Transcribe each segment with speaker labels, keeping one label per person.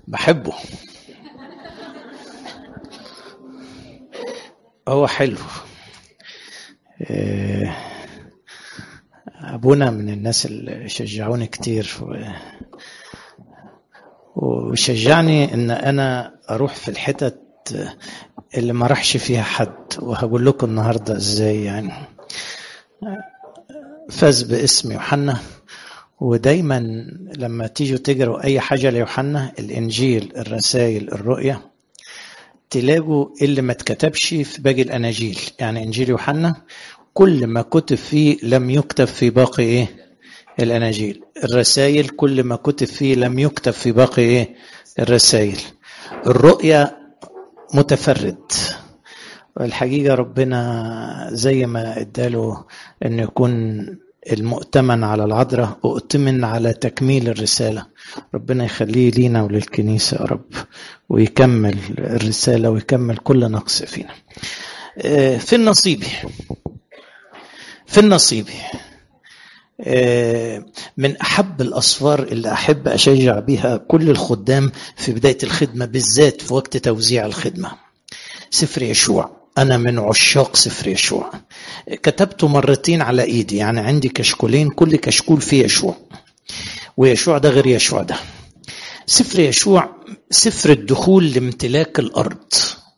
Speaker 1: بحبه هو حلو آه، ابونا من الناس اللي شجعوني كتير و... وشجعني ان انا اروح في الحتت اللي ما راحش فيها حد وهقول لكم النهارده ازاي يعني فاز باسم يوحنا ودايما لما تيجوا تجروا اي حاجه ليوحنا الانجيل الرسائل الرؤيا تلاقوا اللي ما اتكتبش في باقي الاناجيل يعني انجيل يوحنا كل ما كتب فيه لم يكتب في باقي ايه الاناجيل الرسائل كل ما كتب فيه لم يكتب في باقي ايه الرسائل الرؤيا متفرد والحقيقة ربنا زي ما اداله انه يكون المؤتمن على العذراء أؤتمن على تكميل الرسالة ربنا يخليه لينا وللكنيسة يا رب ويكمل الرسالة ويكمل كل نقص فينا في النصيب في النصيب من أحب الأصفار اللي أحب أشجع بها كل الخدام في بداية الخدمة بالذات في وقت توزيع الخدمة سفر يشوع أنا من عشاق سفر يشوع كتبته مرتين على إيدي يعني عندي كشكولين كل كشكول فيه يشوع ويشوع ده غير يشوع ده سفر يشوع سفر الدخول لامتلاك الأرض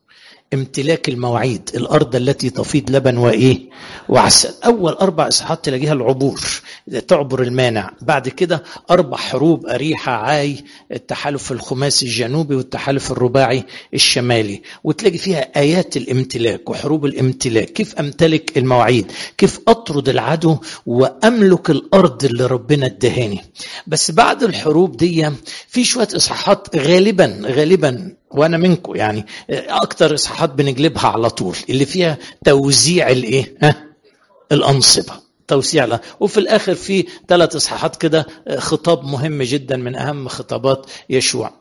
Speaker 1: امتلاك المواعيد الارض التي تفيض لبن وايه وعسل اول اربع اصحاحات تلاقيها العبور تعبر المانع بعد كده اربع حروب اريحه عاي التحالف الخماسي الجنوبي والتحالف الرباعي الشمالي وتلاقي فيها ايات الامتلاك وحروب الامتلاك كيف امتلك المواعيد كيف اطرد العدو واملك الارض اللي ربنا ادهاني بس بعد الحروب دي في شويه اصحاحات غالبا غالبا وانا منكم يعني اكتر اصحاحات بنجلبها على طول اللي فيها توزيع الايه ها الانصبه توسيع لها وفي الاخر في ثلاث اصحاحات كده خطاب مهم جدا من اهم خطابات يشوع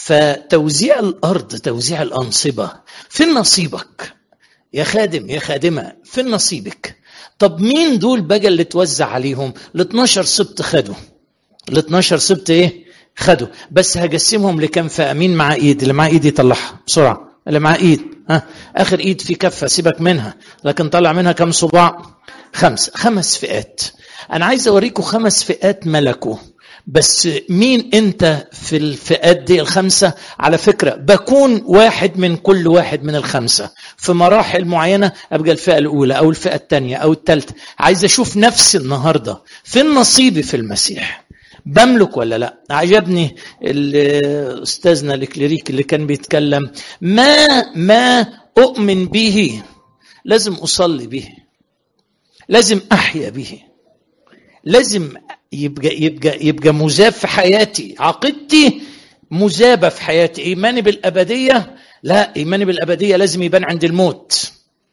Speaker 1: فتوزيع الارض توزيع الانصبه فين نصيبك يا خادم يا خادمه فين نصيبك طب مين دول بقى اللي توزع عليهم ال 12 سبط خدوا ال 12 سبط ايه خدوا بس هقسمهم لكم فئه مين مع ايد اللي مع ايد يطلعها بسرعه اللي مع ايد ها اخر ايد في كفه سيبك منها لكن طلع منها كم صباع خمس خمس فئات انا عايز اوريكم خمس فئات ملكوا بس مين انت في الفئات دي الخمسه على فكره بكون واحد من كل واحد من الخمسه في مراحل معينه ابقى الفئه الاولى او الفئه الثانيه او الثالثه عايز اشوف نفسي النهارده فين نصيبي في المسيح بملك ولا لا عجبني استاذنا الكليريك اللي كان بيتكلم ما ما اؤمن به لازم اصلي به لازم احيا به لازم يبقى يبقى يبقى مذاب في حياتي عقيدتي مذابه في حياتي ايماني بالابديه لا ايماني بالابديه لازم يبان عند الموت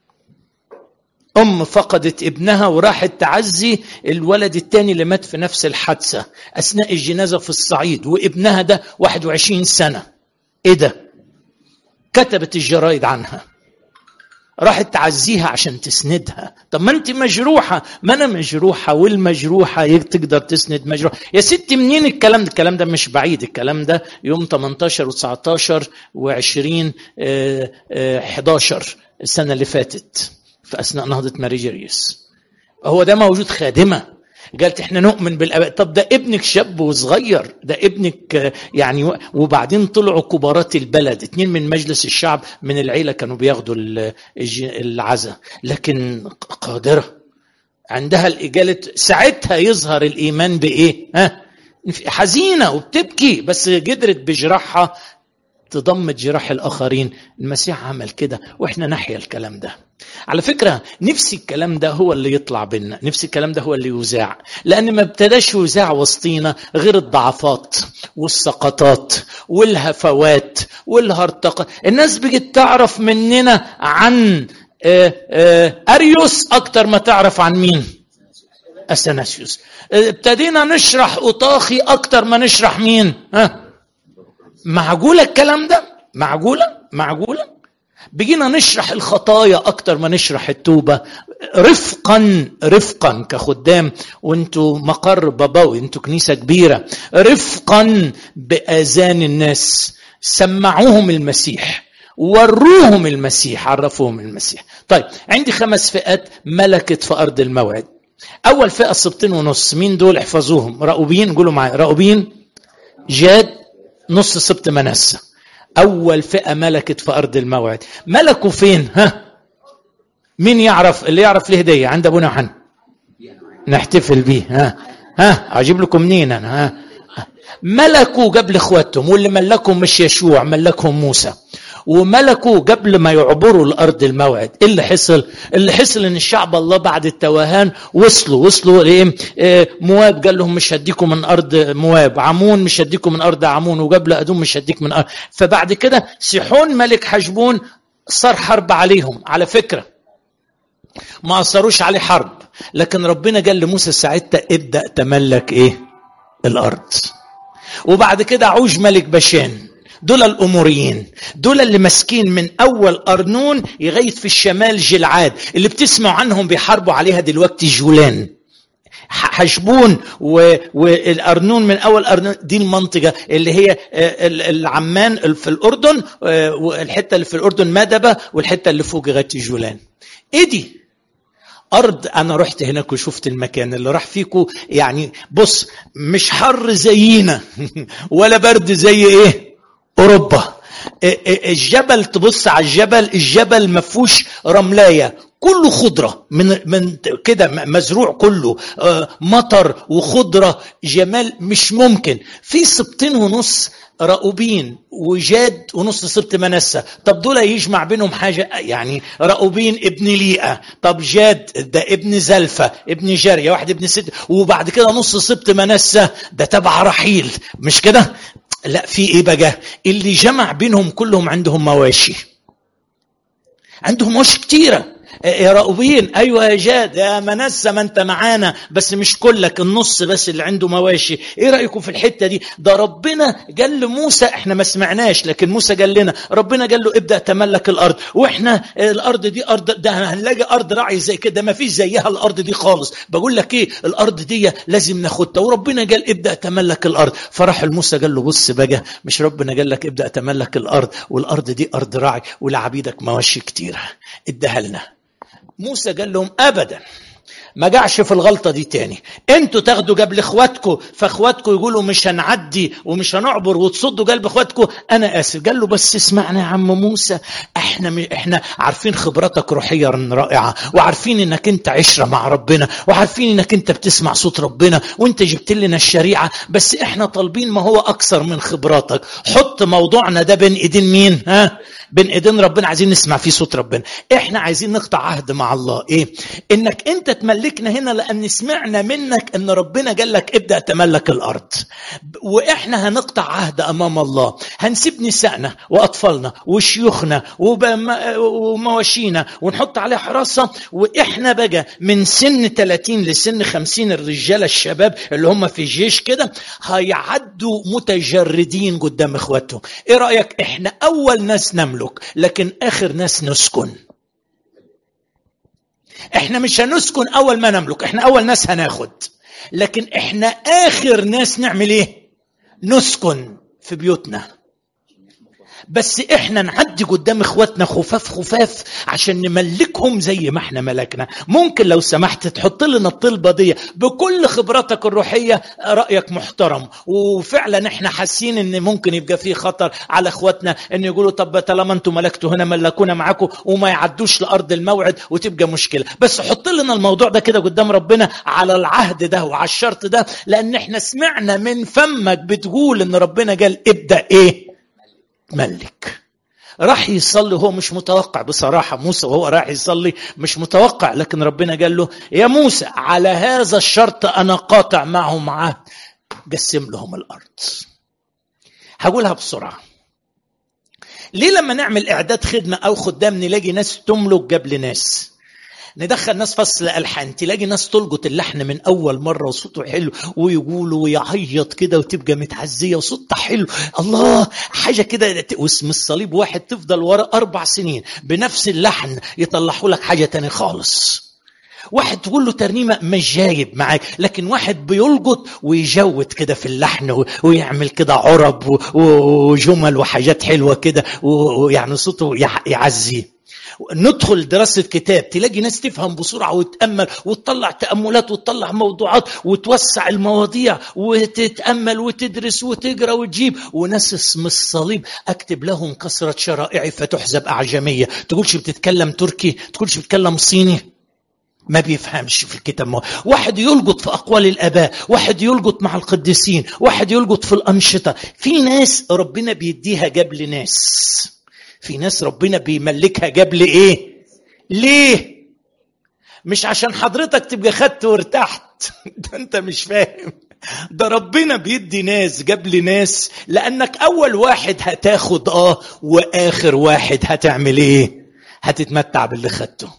Speaker 1: أم فقدت ابنها وراحت تعزي الولد الثاني اللي مات في نفس الحادثة أثناء الجنازة في الصعيد وابنها ده 21 سنة إيه ده؟ كتبت الجرايد عنها راحت تعزيها عشان تسندها طب ما انت مجروحة ما انا مجروحة والمجروحة تقدر تسند مجروح يا ستي منين الكلام ده الكلام ده مش بعيد الكلام ده يوم 18 و19 و20 11 السنة اللي فاتت في اثناء نهضه ماري جيريس هو ده موجود خادمه قالت احنا نؤمن بالاباء طب ده ابنك شاب وصغير ده ابنك يعني وبعدين طلعوا كبارات البلد اتنين من مجلس الشعب من العيله كانوا بياخدوا العزاء لكن قادره عندها الاجاله ساعتها يظهر الايمان بايه ها حزينه وبتبكي بس قدرت بجراحها تضمد جراح الاخرين المسيح عمل كده واحنا نحيا الكلام ده على فكره نفسي الكلام ده هو اللي يطلع بينا نفسي الكلام ده هو اللي يذاع لان ما ابتداش يذاع وسطينا غير الضعفات والسقطات والهفوات والهرطقه الناس بقت تعرف مننا عن اريوس اكتر ما تعرف عن مين اثناسيوس ابتدينا نشرح اوطاخي اكتر ما نشرح مين ها معقولة الكلام ده؟ معقولة؟ معقولة؟ بقينا نشرح الخطايا أكتر ما نشرح التوبة رفقا رفقا كخدام وانتوا مقر باباوي انتوا كنيسة كبيرة رفقا بآذان الناس سمعوهم المسيح وروهم المسيح عرفوهم المسيح طيب عندي خمس فئات ملكت في أرض الموعد أول فئة السبطين ونص مين دول احفظوهم راؤوبين قولوا معايا راؤوبين جاد نص سبط منسى أول فئة ملكت في أرض الموعد ملكوا فين ها مين يعرف اللي يعرف الهدية عند أبونا حن نحتفل بيه ها ها أجيب لكم منين أنا ها ملكوا قبل اخواتهم واللي ملكهم مش يشوع ملكهم موسى وملكوا قبل ما يعبروا الارض الموعد ايه اللي حصل اللي حصل ان الشعب الله بعد التوهان وصلوا وصلوا لايه إيه مواب قال لهم مش هديكم من ارض مواب عمون مش هديكم من ارض عمون وقبل ادوم مش هديك من أرض فبعد كده سيحون ملك حشبون صار حرب عليهم على فكره ما اثروش عليه حرب لكن ربنا قال لموسى ساعتها ابدا تملك ايه الارض وبعد كده عوج ملك بشان دول الاموريين دول اللي ماسكين من اول ارنون لغايه في الشمال جلعاد اللي بتسمعوا عنهم بيحاربوا عليها دلوقتي جولان حشبون والارنون من اول ارنون دي المنطقه اللي هي العمان في الاردن والحته اللي في الاردن مدبه والحته اللي فوق لغايه جولان ايه دي ارض انا رحت هناك وشفت المكان اللي راح فيكم يعني بص مش حر زينا ولا برد زي ايه اوروبا الجبل تبص على الجبل الجبل ما فيهوش رملايه كله خضره من من كده مزروع كله مطر وخضره جمال مش ممكن في سبطين ونص راؤوبين وجاد ونص سبط منسى طب دول يجمع بينهم حاجه يعني راؤوبين ابن ليئه طب جاد ده ابن زلفه ابن جاريه واحد ابن ست وبعد كده نص سبط منسى ده تبع رحيل مش كده لا في ايه بقى اللي جمع بينهم كلهم عندهم مواشي عندهم مواشي كتيره يا راؤوبين ايوه يا جاد يا منسى ما انت معانا بس مش كلك النص بس اللي عنده مواشي ايه رايكم في الحته دي ده ربنا قال لموسى احنا ما سمعناش لكن موسى قال لنا ربنا قال له ابدا تملك الارض واحنا الارض دي ارض ده هنلاقي ارض راعي زي كده ما فيش زيها الارض دي خالص بقول لك ايه الارض دي لازم ناخدها وربنا قال ابدا تملك الارض فراح لموسى قال له بص بقى مش ربنا قال لك ابدا تملك الارض والارض دي ارض راعي ولعبيدك مواشي كتيره اديها لنا موسى قال لهم ابدا ما جعش في الغلطه دي تاني انتوا تاخدوا قبل اخواتكم فاخواتكم يقولوا مش هنعدي ومش هنعبر وتصدوا قلب اخواتكم انا اسف قال له بس اسمعنا يا عم موسى احنا م... احنا عارفين خبرتك روحيه رائعه وعارفين انك انت عشره مع ربنا وعارفين انك انت بتسمع صوت ربنا وانت جبت لنا الشريعه بس احنا طالبين ما هو اكثر من خبراتك حط موضوعنا ده بين ايدين مين ها بين ايدين ربنا عايزين نسمع فيه صوت ربنا احنا عايزين نقطع عهد مع الله ايه انك انت تملكنا هنا لان سمعنا منك ان ربنا قال لك ابدا تملك الارض واحنا هنقطع عهد امام الله هنسيب نسائنا واطفالنا وشيوخنا ومواشينا ونحط عليه حراسه واحنا بقى من سن 30 لسن 50 الرجاله الشباب اللي هم في الجيش كده هيعدوا متجردين قدام اخواتهم ايه رايك احنا اول ناس نملك لكن اخر ناس نسكن احنا مش هنسكن اول ما نملك احنا اول ناس هناخد لكن احنا اخر ناس نعمل ايه نسكن في بيوتنا بس احنا نعدي قدام اخواتنا خفاف خفاف عشان نملكهم زي ما احنا ملكنا ممكن لو سمحت تحط لنا الطلبه دي بكل خبراتك الروحيه رايك محترم وفعلا احنا حاسين ان ممكن يبقى فيه خطر على اخواتنا ان يقولوا طب طالما انتم ملكتوا هنا ملكونا معاكم وما يعدوش لارض الموعد وتبقى مشكله بس حط لنا الموضوع ده كده قدام ربنا على العهد ده وعلى الشرط ده لان احنا سمعنا من فمك بتقول ان ربنا قال ابدا ايه ملك راح يصلي هو مش متوقع بصراحة موسى وهو راح يصلي مش متوقع لكن ربنا قال له يا موسى على هذا الشرط أنا قاطع معهم عهد قسم لهم الأرض هقولها بسرعة ليه لما نعمل إعداد خدمة أو خدام نلاقي ناس تملك قبل ناس ندخل ناس فصل الحان تلاقي ناس تلقط اللحن من اول مره وصوته حلو ويقولوا ويعيط كده وتبقى متعزيه وصوتها حلو الله حاجه كده واسم الصليب واحد تفضل ورا اربع سنين بنفس اللحن يطلعوا لك حاجه تاني خالص واحد تقول له ترنيمة مش جايب معاك لكن واحد بيلقط ويجود كده في اللحن ويعمل كده عرب وجمل وحاجات حلوة كده ويعني صوته يعزيه ندخل دراسة كتاب تلاقي ناس تفهم بسرعة وتأمل وتطلع تأملات وتطلع موضوعات وتوسع المواضيع وتتأمل وتدرس وتقرأ وتجيب وناس اسم الصليب أكتب لهم كثرة شرائعي فتحسب أعجمية تقولش بتتكلم تركي تقولش بتتكلم صيني ما بيفهمش في الكتاب واحد يلقط في أقوال الآباء واحد يلقط مع القديسين واحد يلقط في الأنشطة في ناس ربنا بيديها قبل ناس في ناس ربنا بيملكها قبل ايه ليه مش عشان حضرتك تبقى خدت وارتحت ده انت مش فاهم ده ربنا بيدي ناس قبل ناس لانك اول واحد هتاخد اه واخر واحد هتعمل ايه هتتمتع باللي خدته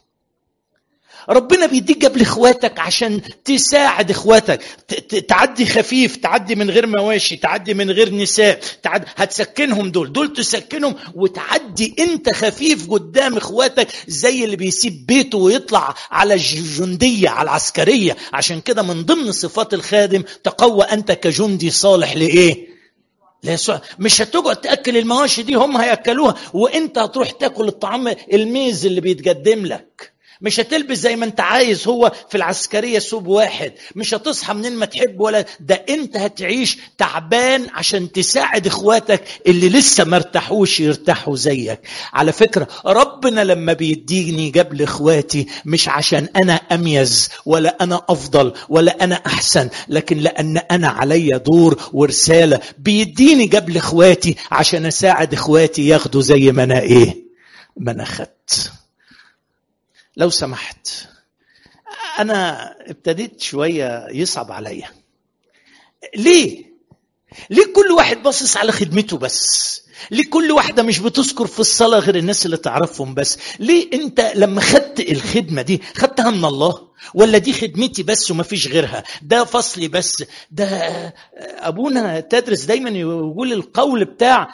Speaker 1: ربنا بيديك قبل اخواتك عشان تساعد اخواتك تعدي خفيف تعدي من غير مواشي تعدي من غير نساء تعدي هتسكنهم دول دول تسكنهم وتعدي انت خفيف قدام اخواتك زي اللي بيسيب بيته ويطلع على الجندية على العسكرية عشان كده من ضمن صفات الخادم تقوى انت كجندي صالح لايه ليسوع مش هتقعد تاكل المواشي دي هم هياكلوها وانت هتروح تاكل الطعام الميز اللي بيتقدم لك مش هتلبس زي ما انت عايز هو في العسكريه سوب واحد مش هتصحى منين ما تحب ولا ده انت هتعيش تعبان عشان تساعد اخواتك اللي لسه ما ارتاحوش يرتاحوا زيك على فكره ربنا لما بيديني قبل اخواتي مش عشان انا اميز ولا انا افضل ولا انا احسن لكن لان انا عليا دور ورساله بيديني قبل اخواتي عشان اساعد اخواتي ياخدوا زي ما انا ايه ما انا خدت لو سمحت انا ابتديت شويه يصعب عليا ليه ليه كل واحد باصص على خدمته بس ليه كل واحدة مش بتذكر في الصلاة غير الناس اللي تعرفهم بس ليه انت لما خدت الخدمة دي خدتها من الله ولا دي خدمتي بس وما فيش غيرها ده فصلي بس ده ابونا تدرس دايما يقول القول بتاع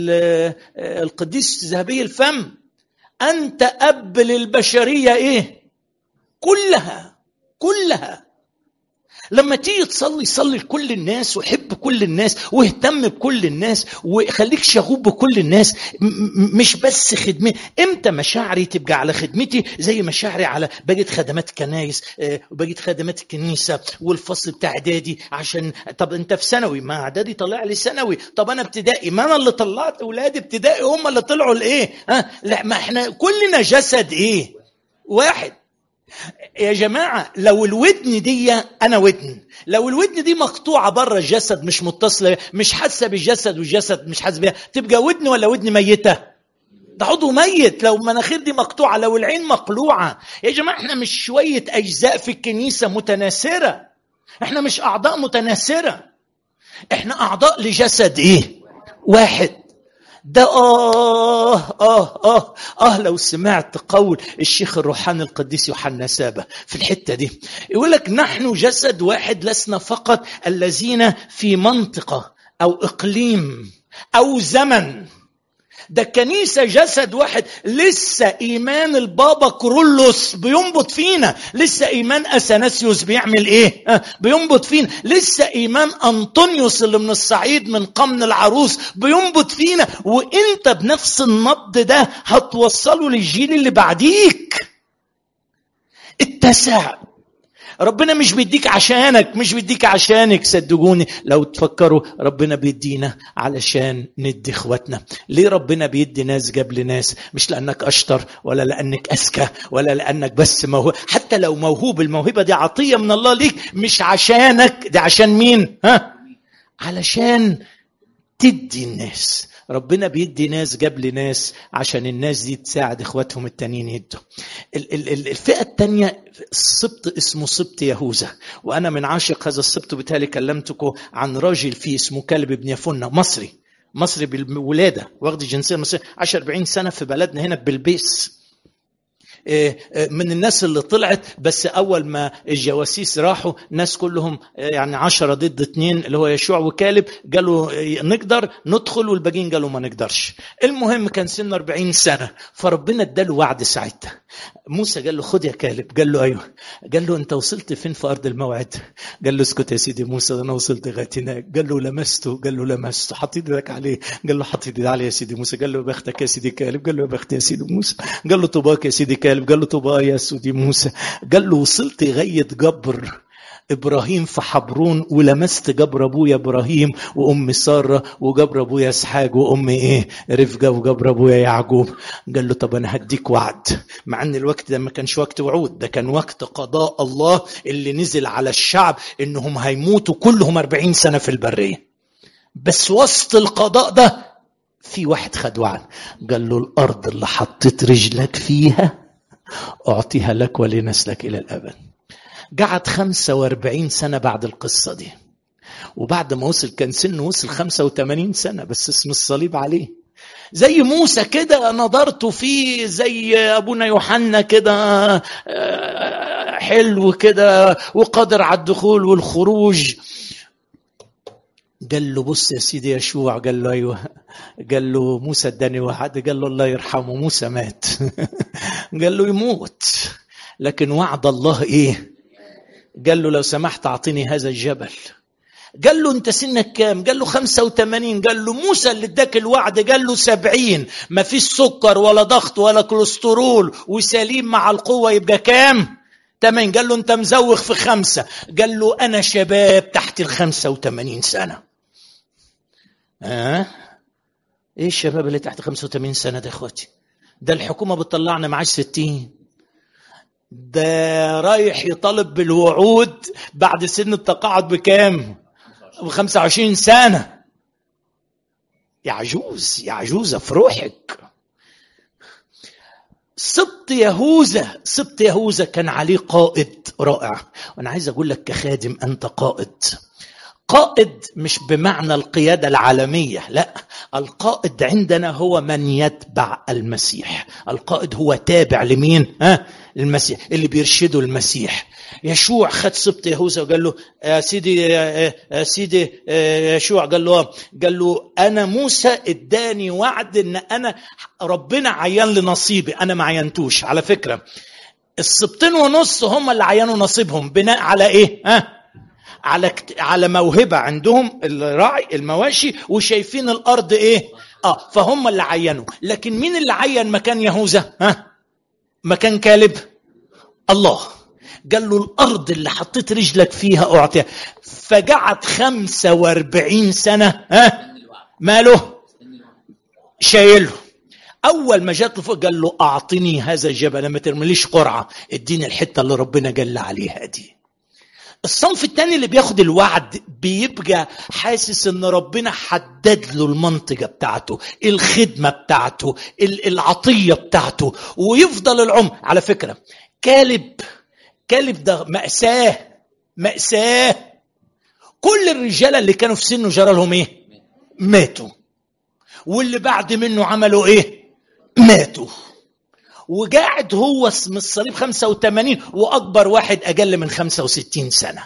Speaker 1: القديس ذهبي الفم أنت أب للبشرية إيه؟ كلها كلها لما تيجي تصلي صلي لكل الناس وحب كل الناس واهتم بكل الناس وخليك شغوف بكل الناس مش بس خدمة امتى مشاعري تبقى على خدمتي زي مشاعري على بقية خدمات كنايس وبقية خدمات الكنيسة والفصل بتاع اعدادي عشان طب انت في ثانوي ما اعدادي طلع لي ثانوي طب انا ابتدائي ما انا اللي طلعت اولادي ابتدائي هم اللي طلعوا لايه ها لا ما احنا كلنا جسد ايه واحد يا جماعة لو الودن دي أنا ودن لو الودن دي مقطوعة بره الجسد مش متصلة مش حاسة بالجسد والجسد مش حاسس بيها تبقى ودن ولا ودن ميتة ده عضو ميت لو المناخير دي مقطوعة لو العين مقلوعة يا جماعة احنا مش شوية أجزاء في الكنيسة متناثرة احنا مش أعضاء متناثرة احنا أعضاء لجسد ايه واحد ده آه آه آه آه لو سمعت قول الشيخ الروحاني القديس يوحنا سابة في الحتة دي يقول لك نحن جسد واحد لسنا فقط الذين في منطقة أو إقليم أو زمن ده الكنيسة جسد واحد لسه إيمان البابا كرولوس بينبض فينا لسه إيمان أثناسيوس بيعمل إيه بينبض فينا لسه إيمان أنطونيوس اللي من الصعيد من قمن العروس بينبض فينا وإنت بنفس النبض ده هتوصله للجيل اللي بعديك اتسع ربنا مش بيديك عشانك مش بيديك عشانك صدقوني لو تفكروا ربنا بيدينا علشان ندي اخواتنا ليه ربنا بيدي ناس قبل ناس مش لانك اشطر ولا لانك اذكى ولا لانك بس موهوب حتى لو موهوب الموهبه دي عطيه من الله ليك مش عشانك دي عشان مين ها علشان تدي الناس ربنا بيدي ناس قبل ناس عشان الناس دي تساعد اخواتهم التانيين يدوا الفئه الثانيه السبط اسمه سبط يهوذا وانا من عاشق هذا السبط وبالتالي كلمتكم عن راجل فيه اسمه كلب بن يفنة مصري مصري بالولاده واخد الجنسيه المصريه 10 40 سنه في بلدنا هنا ببلبيس من الناس اللي طلعت بس اول ما الجواسيس راحوا ناس كلهم يعني عشرة ضد اتنين اللي هو يشوع وكالب قالوا نقدر ندخل والباقيين قالوا ما نقدرش المهم كان سنه 40 سنه فربنا اداله وعد ساعتها موسى قال له خد يا كالب قال له ايوه قال له انت وصلت فين في ارض الموعد قال له اسكت يا سيدي موسى انا وصلت لغايه هناك قال له لمسته قال له لمسته حطيت ايدك عليه قال له حطيت ايدي عليه يا سيدي موسى قال له يا بختك يا سيدي كالب قال له يا بختي يا سيدي موسى قال له طوباك يا سيدي كالب قال له طوباك يا سيدي موسى قال له وصلت لغايه جبر ابراهيم في حبرون ولمست جبر ابويا ابراهيم وام ساره وجبر ابويا اسحاق وام ايه رفقه وجبر ابويا يعقوب قال له طب انا هديك وعد مع ان الوقت ده ما كانش وقت وعود ده كان وقت قضاء الله اللي نزل على الشعب انهم هيموتوا كلهم 40 سنه في البريه بس وسط القضاء ده في واحد خد وعد قال له الارض اللي حطيت رجلك فيها اعطيها لك ولنسلك الى الابد قعد 45 سنة بعد القصة دي وبعد ما وصل كان سنه وصل 85 سنة بس اسم الصليب عليه زي موسى كده نظرت فيه زي ابونا يوحنا كده حلو كده وقادر على الدخول والخروج قال له بص يا سيدي يشوع قال له ايوه قال له موسى اداني واحد قال له الله يرحمه موسى مات قال له يموت لكن وعد الله ايه قال له لو سمحت اعطيني هذا الجبل قال له انت سنك كام قال له 85 قال له موسى اللي اداك الوعد قال له 70 ما فيش سكر ولا ضغط ولا كوليسترول وسليم مع القوة يبقى كام تمام قال له انت مزوخ في خمسة قال له انا شباب تحت ال 85 سنة ها آه؟ ايه الشباب اللي تحت 85 سنة ده اخواتي ده الحكومة بتطلعنا معاش 60 ده رايح يطالب بالوعود بعد سن التقاعد بكام؟ ب 25 سنة يا عجوز يا عجوزة في روحك سبط يهوذا سبط يهوذا كان عليه قائد رائع وانا عايز اقول لك كخادم انت قائد قائد مش بمعنى القياده العالميه لا القائد عندنا هو من يتبع المسيح القائد هو تابع لمين ها المسيح اللي بيرشده المسيح يشوع خد سبط يهوذا وقال له يا سيدي يا سيدي يشوع قال له قال له انا موسى اداني وعد ان انا ربنا عين لي نصيبي انا ما عينتوش على فكره السبطين ونص هم اللي عينوا نصيبهم بناء على ايه ها على على موهبه عندهم الراعي المواشي وشايفين الارض ايه اه فهم اللي عينوا لكن مين اللي عين مكان يهوذا ها مكان كالب الله قال له الأرض اللي حطيت رجلك فيها أعطيها فقعد خمسة واربعين سنة ها ماله شايله أول ما جات له فوق قال له أعطني هذا الجبل ما ترمليش قرعة اديني الحتة اللي ربنا قال عليها دي الصنف الثاني اللي بياخد الوعد بيبقى حاسس ان ربنا حدد له المنطقه بتاعته الخدمه بتاعته العطيه بتاعته ويفضل العمر على فكره كالب كالب ده مأساة مأساة كل الرجاله اللي كانوا في سنه جرى لهم ايه ماتوا واللي بعد منه عملوا ايه ماتوا وقاعد هو من الصليب 85 واكبر واحد اقل من 65 سنه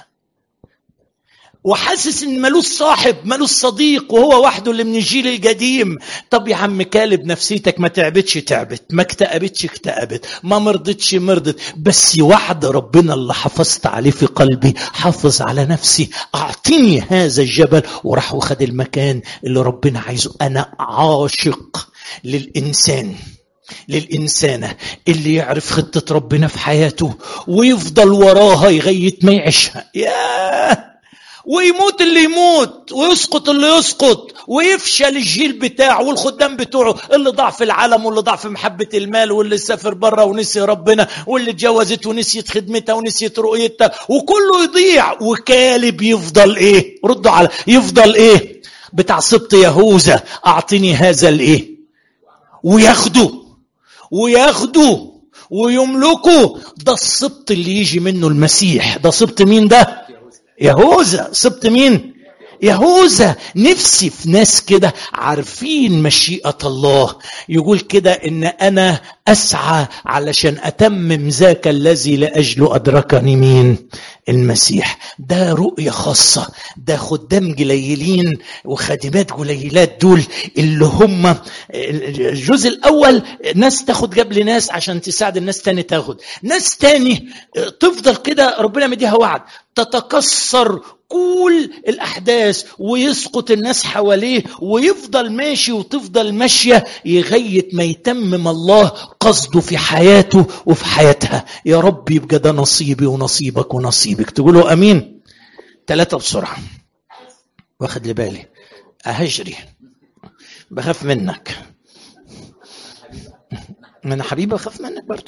Speaker 1: وحاسس ان ملوش صاحب ملوش صديق وهو وحده اللي من الجيل القديم طب يا عم كالب نفسيتك ما تعبتش تعبت ما اكتئبتش اكتئبت ما مرضتش مرضت بس وعد ربنا اللي حافظت عليه في قلبي حافظ على نفسي اعطيني هذا الجبل وراح وخد المكان اللي ربنا عايزه انا عاشق للانسان للإنسانة اللي يعرف خطة ربنا في حياته ويفضل وراها لغاية ما يعيشها ياه ويموت اللي يموت ويسقط اللي يسقط ويفشل الجيل بتاعه والخدام بتوعه اللي ضاع في العالم واللي ضاع في محبة المال واللي سافر بره ونسي ربنا واللي اتجوزت ونسيت خدمتها ونسيت رؤيتها وكله يضيع وكالب يفضل ايه ردوا على يفضل ايه بتاع سبط يهوذا اعطني هذا الايه وياخده وياخده ويملكه ده السبط اللي يجي منه المسيح ده سبط مين ده يهوذا سبط مين يهوذا نفسي في ناس كده عارفين مشيئة الله يقول كده ان انا اسعى علشان اتمم ذاك الذي لاجله ادركني مين المسيح ده رؤية خاصة ده خدام قليلين وخادمات قليلات دول اللي هم الجزء الأول ناس تاخد قبل ناس عشان تساعد الناس تاني تاخد ناس تاني تفضل كده ربنا مديها وعد تتكسر كل الأحداث ويسقط الناس حواليه ويفضل ماشي وتفضل ماشية لغاية ما يتمم الله قصده في حياته وفي حياتها يا رب يبقى ده نصيبي ونصيبك ونصيبك تقولوا أمين ثلاثة بسرعة واخد لبالي أهجري بخاف منك من حبيبي بخاف منك برضه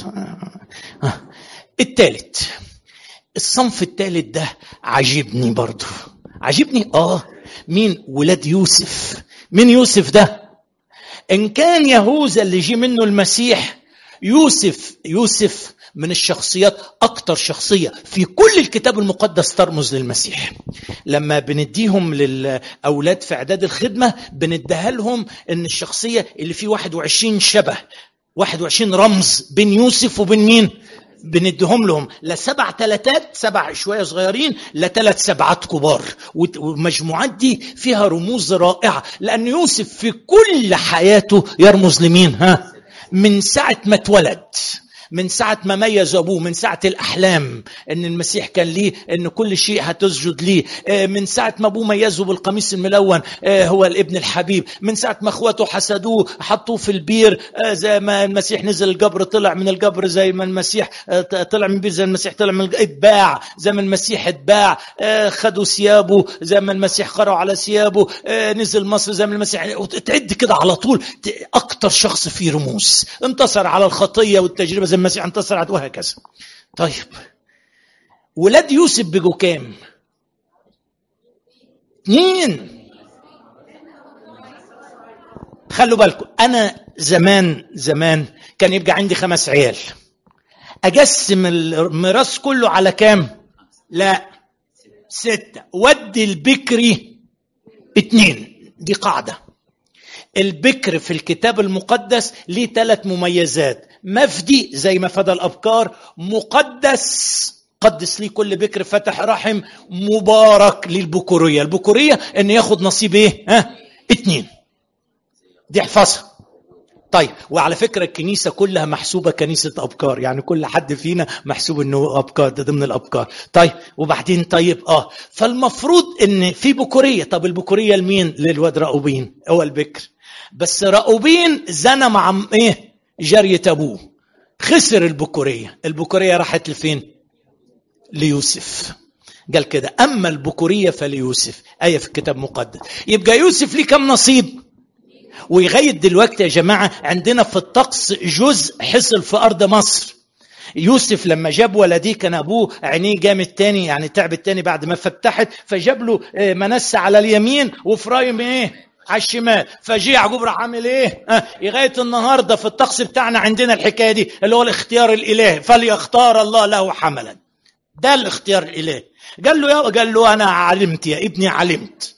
Speaker 1: الثالث الصنف الثالث ده عجبني برضه عجبني اه مين ولاد يوسف مين يوسف ده ان كان يهوذا اللي جه منه المسيح يوسف يوسف من الشخصيات اكتر شخصيه في كل الكتاب المقدس ترمز للمسيح لما بنديهم للاولاد في اعداد الخدمه بنديها لهم ان الشخصيه اللي فيه 21 شبه 21 رمز بين يوسف وبين مين بنديهم لهم لسبع تلاتات سبع شويه صغيرين لثلاث سبعات كبار والمجموعات دي فيها رموز رائعه لان يوسف في كل حياته يرمز لمين ها من ساعه ما اتولد من ساعة ما ميز أبوه من ساعة الأحلام أن المسيح كان ليه أن كل شيء هتسجد ليه من ساعة ما أبوه ميزه بالقميص الملون هو الابن الحبيب من ساعة ما أخواته حسدوه حطوه في البير زي ما المسيح نزل الجبر طلع من الجبر زي ما المسيح طلع من البير زي المسيح طلع من اتباع زي ما المسيح اتباع خدوا ثيابه زي ما المسيح قرأوا على ثيابه نزل مصر زي ما المسيح تعد كده على طول أكتر شخص فيه رموز انتصر على الخطية والتجربة زي المسيح انتصر على وهكذا طيب ولاد يوسف بقوا كام اثنين خلوا بالكم انا زمان زمان كان يبقى عندي خمس عيال اقسم الميراث كله على كام لا ستة ودي البكري اتنين دي قاعدة البكر في الكتاب المقدس ليه ثلاث مميزات مفدي زي ما فدى الأبكار مقدس قدس لي كل بكر فتح رحم مبارك للبكورية البكورية ان ياخد نصيب ايه ها اتنين دي احفظها طيب وعلى فكرة الكنيسة كلها محسوبة كنيسة أبكار يعني كل حد فينا محسوب أنه أبكار ده ضمن الأبكار طيب وبعدين طيب آه فالمفروض أن في بكورية طب البكورية لمين للواد رأوبين هو البكر بس رأوبين زنى مع إيه جارية أبوه خسر البكورية البكورية راحت لفين ليوسف قال كده أما البكورية فليوسف آية في الكتاب المقدس يبقى يوسف ليه كم نصيب ولغايه دلوقتي يا جماعه عندنا في الطقس جزء حصل في ارض مصر يوسف لما جاب ولديه كان ابوه عينيه جام التاني يعني تعب التاني بعد ما فتحت فجاب له منسى على اليمين وفرايم ايه على الشمال فجي يعقوب راح عامل ايه؟ آه لغايه النهارده في الطقس بتاعنا عندنا الحكايه دي اللي هو الاختيار الالهي فليختار الله له حملا. ده الاختيار الالهي. قال له يا قال له انا علمت يا ابني علمت.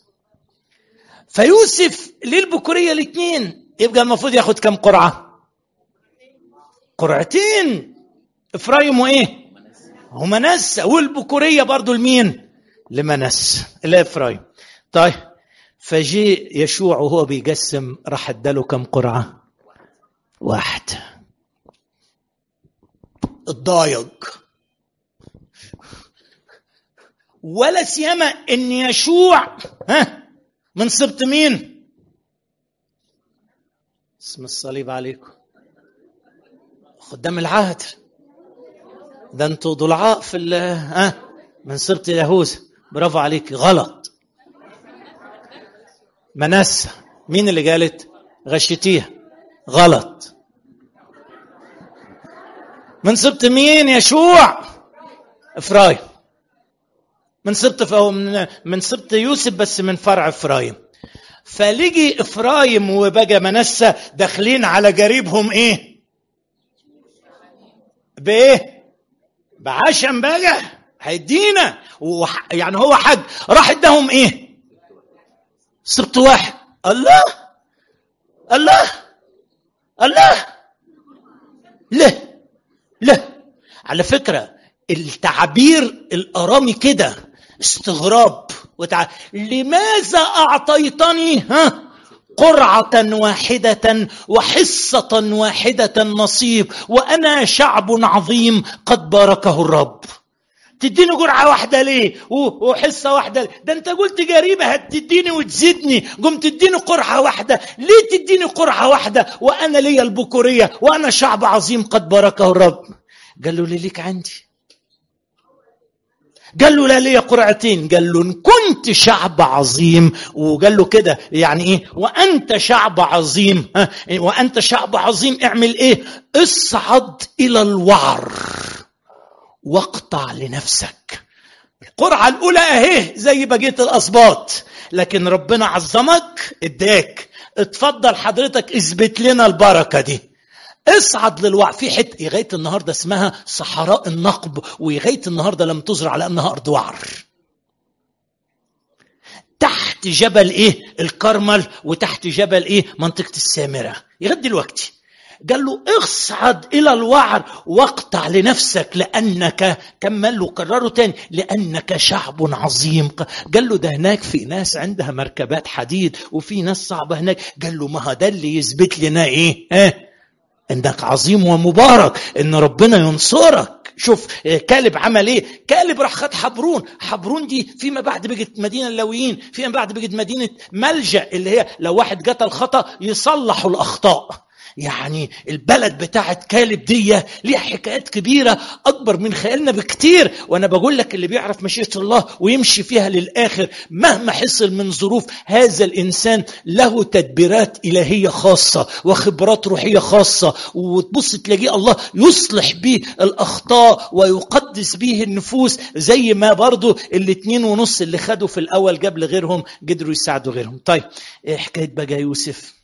Speaker 1: فيوسف ليه البكوريه الاثنين يبقى المفروض ياخد كم قرعه قرعتين افرايم وايه ومنسى والبكوريه برضو لمين لمنسى لا افرايم طيب فجي يشوع وهو بيقسم راح اداله كم قرعه واحد اتضايق ولا سيما ان يشوع ها من سبط مين اسم الصليب عليكم خدام العهد ده انتوا ضلعاء في ال ها من سبط يهوذا برافو عليك غلط منسى مين اللي قالت غشتيها غلط من سبط مين يشوع افرايم من سبط فهو من من سبط يوسف بس من فرع افرايم فلجي افرايم وبقى منسى داخلين على جريبهم ايه بايه بعشم بقى هيدينا وح... يعني هو حج راح اداهم ايه سبت واحد الله الله الله له له على فكرة التعبير الأرامي كده استغراب وتع... لماذا أعطيتني ها قرعة واحدة وحصة واحدة نصيب وأنا شعب عظيم قد باركه الرب تديني جرعة واحدة ليه وحصة واحدة ليه؟ ده انت قلت جريمة هتديني وتزيدني قم تديني قرعة واحدة ليه تديني قرعة واحدة وأنا ليا البكورية وأنا شعب عظيم قد باركه الرب قال له ليه ليك عندي قال له لا ليا قرعتين قال له ان كنت شعب عظيم وقال له كده يعني ايه وانت شعب عظيم ها وانت شعب عظيم اعمل ايه اصعد الى الوعر واقطع لنفسك القرعه الاولى اهي زي بقيه الاسباط لكن ربنا عظمك اداك اتفضل حضرتك اثبت لنا البركه دي اصعد للوعر في حته لغايه النهارده اسمها صحراء النقب ولغايه النهارده لم تزرع على انها ارض وعر تحت جبل ايه الكرمل وتحت جبل ايه منطقه السامره لغايه دلوقتي قال له اصعد الى الوعر واقطع لنفسك لانك كمل له كرره تاني لانك شعب عظيم قال له ده هناك في ناس عندها مركبات حديد وفي ناس صعبه هناك قال له ما ده اللي يثبت لنا ايه ها انك عظيم ومبارك ان ربنا ينصرك شوف كالب عمل ايه كالب راح خد حبرون حبرون دي فيما بعد بقت مدينه اللويين فيما بعد بقت مدينه ملجا اللي هي لو واحد قتل خطا يصلحوا الاخطاء يعني البلد بتاعت كالب دي ليها حكايات كبيرة أكبر من خيالنا بكتير وأنا بقول لك اللي بيعرف مشيئة الله ويمشي فيها للآخر مهما حصل من ظروف هذا الإنسان له تدبيرات إلهية خاصة وخبرات روحية خاصة وتبص تلاقيه الله يصلح به الأخطاء ويقدس به النفوس زي ما برضو الاتنين ونص اللي خدوا في الأول قبل غيرهم قدروا يساعدوا غيرهم طيب حكاية بقى يوسف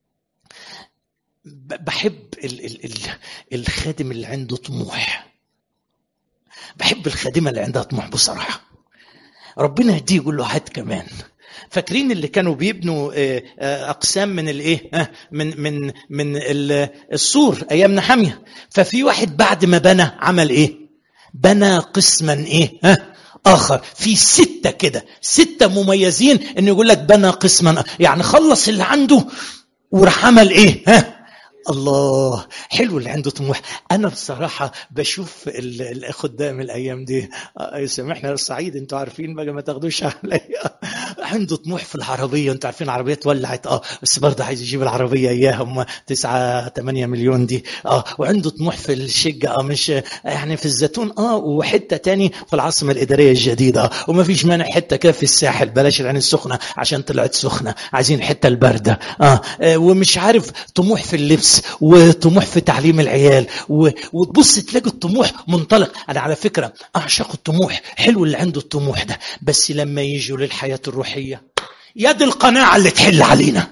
Speaker 1: بحب ال ال ال الخادم اللي عنده طموح بحب الخادمه اللي عندها طموح بصراحه ربنا يهديه يقول له هات كمان فاكرين اللي كانوا بيبنوا اقسام من الايه من من من السور ايام نحاميه ففي واحد بعد ما بنى عمل ايه بنى قسما ايه ها اخر في سته كده سته مميزين انه يقول لك بنى قسما يعني خلص اللي عنده وراح عمل ايه ها الله حلو اللي عنده طموح انا بصراحه بشوف الخدام الايام دي يسامحنا الصعيد انتوا عارفين بقى ما تاخدوش عليا عنده طموح في العربيه انتوا عارفين العربيه ولعت اه بس برضه عايز يجيب العربيه اياها هم 9 8 مليون دي اه وعنده طموح في الشقه اه مش يعني في الزيتون اه وحته تاني في العاصمه الاداريه الجديده اه وما فيش مانع حته كده في الساحل بلاش العين السخنه عشان طلعت سخنه عايزين الحته البارده اه, آه ومش عارف طموح في اللبس وطموح في تعليم العيال و... وتبص تلاقي الطموح منطلق انا على فكره اعشق الطموح حلو اللي عنده الطموح ده بس لما يجوا للحياه الروحيه يد القناعه اللي تحل علينا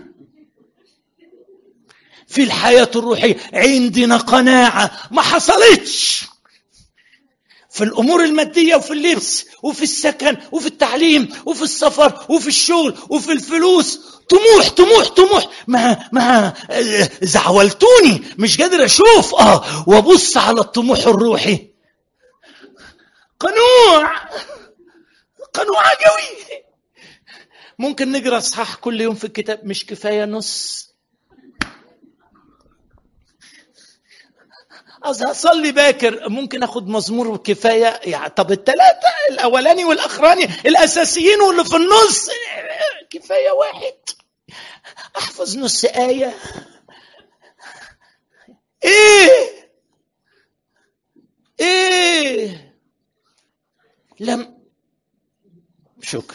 Speaker 1: في الحياه الروحيه عندنا قناعه ما حصلتش في الامور الماديه وفي اللبس وفي السكن وفي التعليم وفي السفر وفي الشغل وفي الفلوس طموح طموح طموح ما ما زعولتوني مش قادر اشوف اه وابص على الطموح الروحي قنوع قنوع قوي ممكن نقرا اصحاح كل يوم في الكتاب مش كفايه نص اصلي باكر ممكن اخد مزمور كفايه يعني طب الثلاثه الاولاني والاخراني الاساسيين واللي في النص كفايه واحد احفظ نص ايه ايه ايه لم شكرا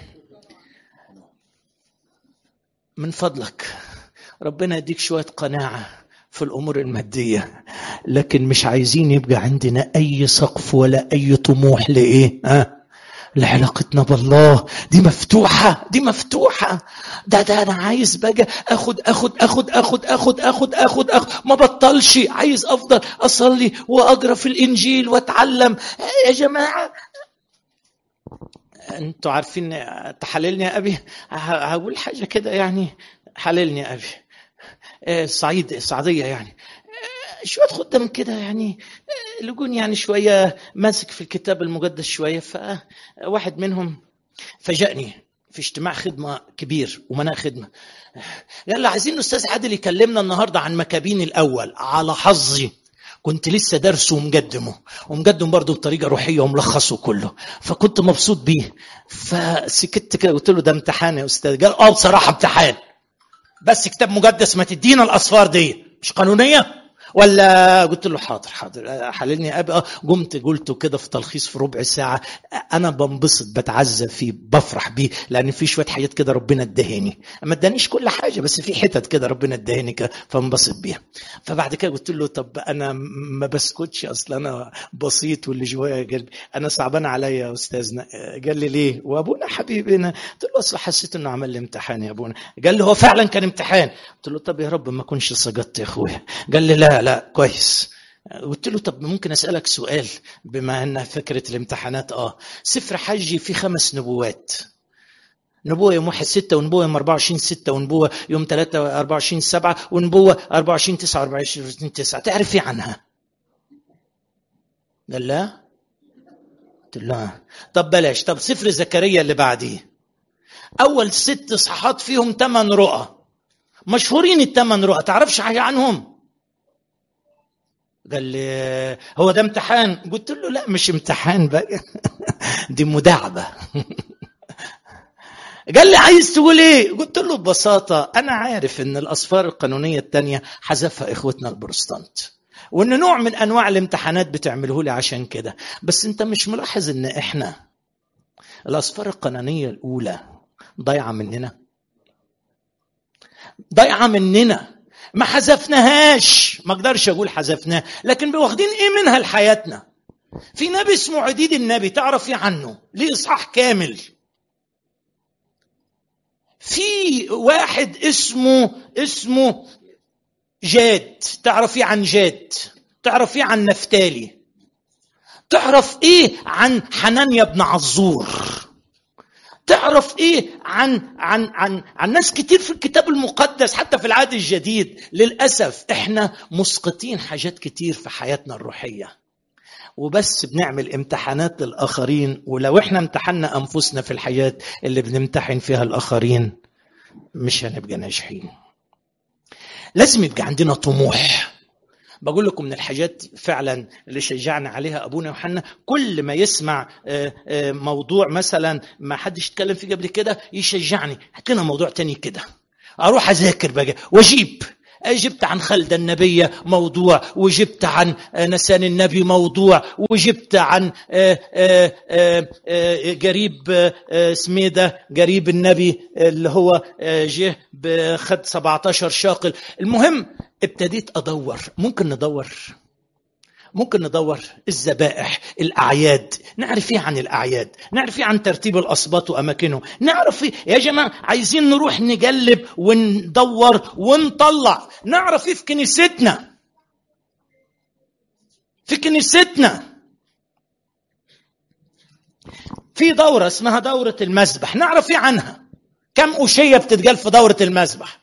Speaker 1: من فضلك ربنا يديك شويه قناعه في الامور الماديه لكن مش عايزين يبقى عندنا اي سقف ولا اي طموح لايه ها لعلاقتنا بالله دي مفتوحة دي مفتوحة ده ده أنا عايز بقى أخد أخد أخد أخد أخد أخد أخد أخد ما بطلش عايز أفضل أصلي وأقرأ في الإنجيل وأتعلم يا جماعة انتوا عارفين تحللني يا ابي هقول حاجه كده يعني حللني يا ابي الصعيد الصعيديه يعني شويه خدام كده يعني لجون يعني شويه ماسك في الكتاب المقدس شويه فواحد منهم فاجأني في اجتماع خدمه كبير ومناء خدمه قال لي عايزين الاستاذ عادل يكلمنا النهارده عن مكابين الاول على حظي كنت لسه درسه ومقدمه ومقدم برضه بطريقه روحيه وملخصه كله فكنت مبسوط بيه فسكت كده قلت له ده امتحان يا استاذ قال اه بصراحه امتحان بس كتاب مقدس ما تدينا الاصفار دي مش قانونيه ولا قلت له حاضر حاضر حللني ابي اه قمت قلته كده في تلخيص في ربع ساعه انا بنبسط بتعزى فيه بفرح بيه لان في شويه حاجات كده ربنا ادهاني ما ادانيش كل حاجه بس في حتت كده ربنا ادهاني كده فانبسط بيها فبعد كده قلت له طب انا ما بسكتش اصل انا بسيط واللي جوايا قلبي انا صعبان عليا يا استاذنا قال لي ليه وابونا حبيبنا قلت له اصل حسيت انه عمل لي امتحان يا ابونا قال لي هو فعلا كان امتحان قلت له طب يا رب ما اكونش سقطت يا اخويا قال لي لا لا كويس قلت له طب ممكن اسالك سؤال بما ان فكره الامتحانات اه سفر حجي فيه خمس نبوات نبوة يوم 1 6 ونبوة يوم 24 6 ونبوة يوم 3 24 7 ونبوة 24 9 24 9 تعرف ايه عنها؟ قال لا قلت له طب بلاش طب سفر زكريا اللي بعديه أول ست إصحاحات فيهم ثمان رؤى مشهورين الثمان رؤى تعرفش حاجة عنهم؟ قال لي هو ده امتحان قلت له لا مش امتحان بقى دي مداعبه قال لي عايز تقول ايه قلت له ببساطه انا عارف ان الاصفار القانونيه الثانيه حذفها اخوتنا البروتستانت وان نوع من انواع الامتحانات بتعمله لي عشان كده بس انت مش ملاحظ ان احنا الاصفار القانونيه الاولى ضايعه مننا ضايعه مننا ما حذفناهاش ما اقدرش اقول حذفناها لكن واخدين ايه منها لحياتنا في نبي اسمه عديد النبي تعرف ايه عنه ليه اصحاح كامل في واحد اسمه اسمه جاد تعرف ايه عن جاد تعرف ايه عن نفتالي تعرف ايه عن حنانيا بن عزور تعرف ايه عن عن عن عن ناس كتير في الكتاب المقدس حتى في العهد الجديد للاسف احنا مسقطين حاجات كتير في حياتنا الروحيه وبس بنعمل امتحانات للاخرين ولو احنا امتحنا انفسنا في الحياه اللي بنمتحن فيها الاخرين مش هنبقى ناجحين لازم يبقى عندنا طموح بقول لكم من الحاجات فعلا اللي شجعنا عليها ابونا يوحنا كل ما يسمع موضوع مثلا ما حدش اتكلم فيه قبل كده يشجعني هات لنا موضوع تاني كده اروح اذاكر بقى واجيب جبت عن خلدة النبية موضوع وجبت عن نسان النبي موضوع وجبت عن قريب سميدة قريب النبي اللي هو جه بخد 17 شاقل المهم ابتديت أدور ممكن ندور ممكن ندور الذبائح الاعياد نعرف ايه عن الاعياد نعرف ايه عن ترتيب الاسباط واماكنه نعرف ايه يا جماعه عايزين نروح نقلب وندور ونطلع نعرف ايه في كنيستنا في كنيستنا في دورة اسمها دورة المسبح نعرف ايه عنها كم أشية بتتقال في دورة المسبح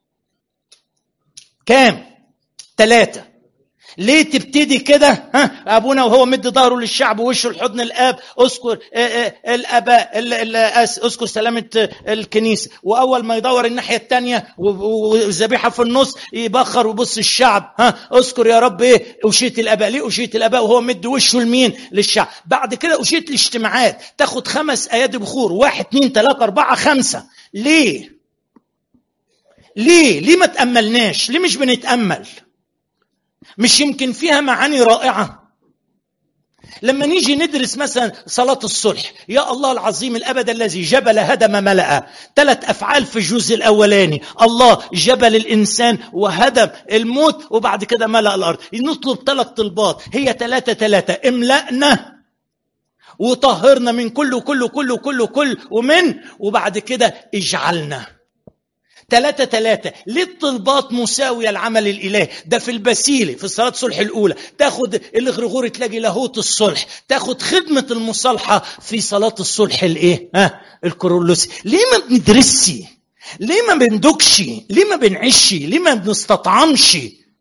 Speaker 1: كام ثلاثة ليه تبتدي كده ها ابونا وهو مد ظهره للشعب ووشه لحضن الاب اذكر الاباء اذكر سلامه الكنيسه واول ما يدور الناحيه الثانيه والذبيحه في النص يبخر ويبص الشعب ها اذكر يا رب ايه اشيه الاباء ليه اشيه الاباء وهو مد وشه لمين للشعب بعد كده اشيه الاجتماعات تاخد خمس ايادي بخور واحد اثنين ثلاثه اربعه خمسه ليه ليه ليه ما تاملناش ليه مش بنتامل مش يمكن فيها معاني رائعه لما نيجي ندرس مثلا صلاة الصلح يا الله العظيم الأبد الذي جبل هدم ملأ ثلاث أفعال في الجزء الأولاني الله جبل الإنسان وهدم الموت وبعد كده ملأ الأرض نطلب ثلاث طلبات هي ثلاثة ثلاثة املأنا وطهرنا من كل كل كل كل كل ومن وبعد كده اجعلنا ثلاثة ثلاثة ليه الطلبات مساوية العمل الإلهي ده في البسيلة في صلاة الصلح الأولى تاخد الغرغور تلاقي لاهوت الصلح تاخد خدمة المصالحة في صلاة الصلح الإيه ها الكورولوسي ليه ما بندرسش ليه ما بندكش ليه ما بنعش ليه ما بنستطعمش